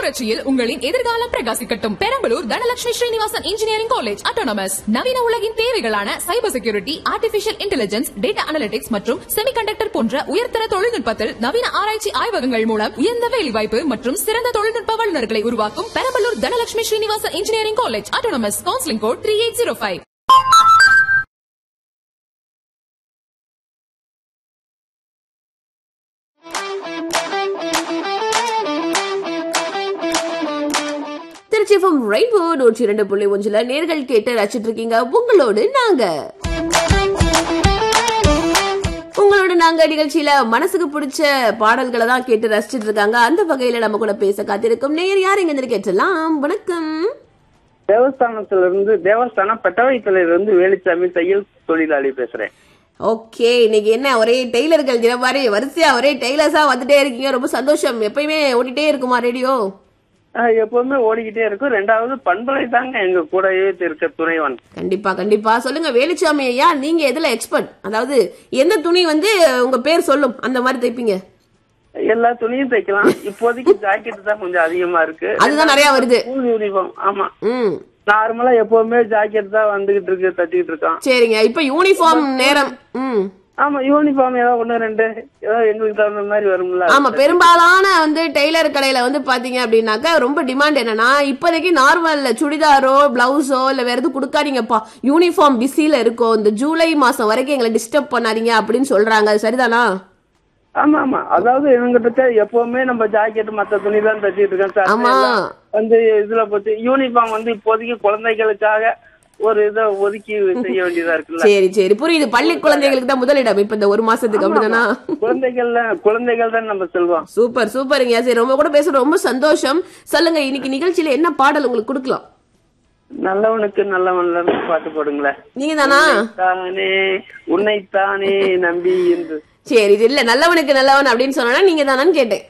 புரட்சியில் உங்களின் எதிர்காலம் பிரகாசிக்கட்டும் Perambalur Dhanalakshmi Srinivasan engineering college autonomous நவீன உலகின் தேவைகளான cyber security artificial intelligence data analytics மற்றும் செமிகண்டக்டர் போன்ற உயர்தர தொழில்நுட்பத்தில் நவீன ஆராய்ச்சி ஆய்வகங்கள் மூலம் உயர்ந்த வேலைவாய்ப்பு மற்றும் சிறந்த தொழில்நுட்ப வல்லுநர்களை உருவாக்கும் Perambalur Dhanalakshmi Srinivasan engineering college autonomous counselling code three eight zero five Trichy FM rainbow நூற்றி இரண்டு புள்ளி ஒன்றுல நேர்கள் கேட்டு ரசிச்சிட்டு இருக்கீங்க உங்களோடு நாங்க உங்களோட நாங்க நிகழ்ச்சியில மனசுக்கு பிடிச்ச பாடல்களை தான் கேட்டு ரசிச்சிட்டு இருக்காங்க அந்த வகையில நம்ம கூட பேச காத்திருக்கும் நேர் யார் எங்க இருந்து கேட்டலாம் வணக்கம் தேவஸ்தானத்துல இருந்து தேவஸ்தானம் பெட்டவைத்துல இருந்து வேலுச்சாமி தையல் தொழிலாளி பேசுறேன் ஓகே இன்னைக்கு என்ன ஒரே டெய்லர்கள் தினம் மாதிரி வரிசையா ஒரே டெய்லர்ஸா வந்துட்டே இருக்கீங்க ரொம்ப சந்தோஷம் எப்பயுமே ஓடிட்டே இருக்குமா ரேடியோ ஆஹ் எப்பவுமே ஓடிக்கிட்டே இருக்கும் ரெண்டாவது பண்பலை தாங்க எங்க கூடவே இருக்க துணைவன் கண்டிப்பா கண்டிப்பா சொல்லுங்க வேலுச்சாமி ஐயா நீங்க எதுல எக்ஸ்பர்ட் அதாவது எந்த துணி வந்து உங்க பேர் சொல்லும் அந்த மாதிரி தைப்பீங்க எல்லா துணியும் தைக்கலாம் இப்போதைக்கு ஜாக்கெட் தான் கொஞ்சம் அதிகமா இருக்கு அதுதான் நிறைய வருது ஸ்கூல் யூனிஃபார்ம் ஆமா ம் நார்மலா எப்பவுமே ஜாக்கெட் தான் வந்துகிட்டு இருக்கு தட்டிக்கிட்டு இருக்கான் சரிங்க இப்ப யூனிஃபார்ம் நேரம் ம் ஆமா யூனிஃபார்ம் ஏதாவது ஒண்ணு ரெண்டு ஏதோ எங்களுக்கு தகுந்த மாதிரி வரும்ல ஆமா பெரும்பாலான வந்து டெய்லர் கடையில வந்து பாத்தீங்க அப்படின்னாக்கா ரொம்ப டிமாண்ட் என்னன்னா இப்போதைக்கு நார்மல் சுடிதாரோ பிளவுஸோ இல்ல வேற எதுவும் கொடுக்காதீங்கப்பா யூனிஃபார்ம் பிஸில இருக்கும் இந்த ஜூலை மாசம் வரைக்கும் எங்களை டிஸ்டர்ப் பண்ணாதீங்க அப்படின்னு சொல்றாங்க அது சரிதானா ஆமா ஆமா அதாவது எங்கிட்ட எப்பவுமே நம்ம ஜாக்கெட் மத்த துணி தான் தச்சிட்டு இருக்கேன் சார் ஆமா. வந்து இதுல போச்சு யூனிஃபார்ம் வந்து இப்போதைக்கு குழந்தைகளுக்காக ஒரு இதை ஒதுக்கி செய்ய வேண்டியதா இருக்குல்ல சரி சரி புரியுது பள்ளி குழந்தைகளுக்கு தான் முதலிடம் இப்ப இந்த ஒரு மாசத்துக்கு அப்படிதானா குழந்தைகள் குழந்தைகள் தான் நம்ம செல்வம் சூப்பர் சூப்பருங்க சரி ரொம்ப கூட பேச ரொம்ப சந்தோஷம் சொல்லுங்க இன்னைக்கு நிகழ்ச்சியில என்ன பாடல் உங்களுக்கு கொடுக்கலாம் நல்லவனுக்கு நல்லவன் பாட்டு போடுங்களேன் நீங்க தானா தானே உன்னைத்தானே நம்பி என்று சரி இல்ல நல்லவனுக்கு நல்லவன் அப்படின்னு சொன்னா நீங்க தானான்னு கேட்டேன்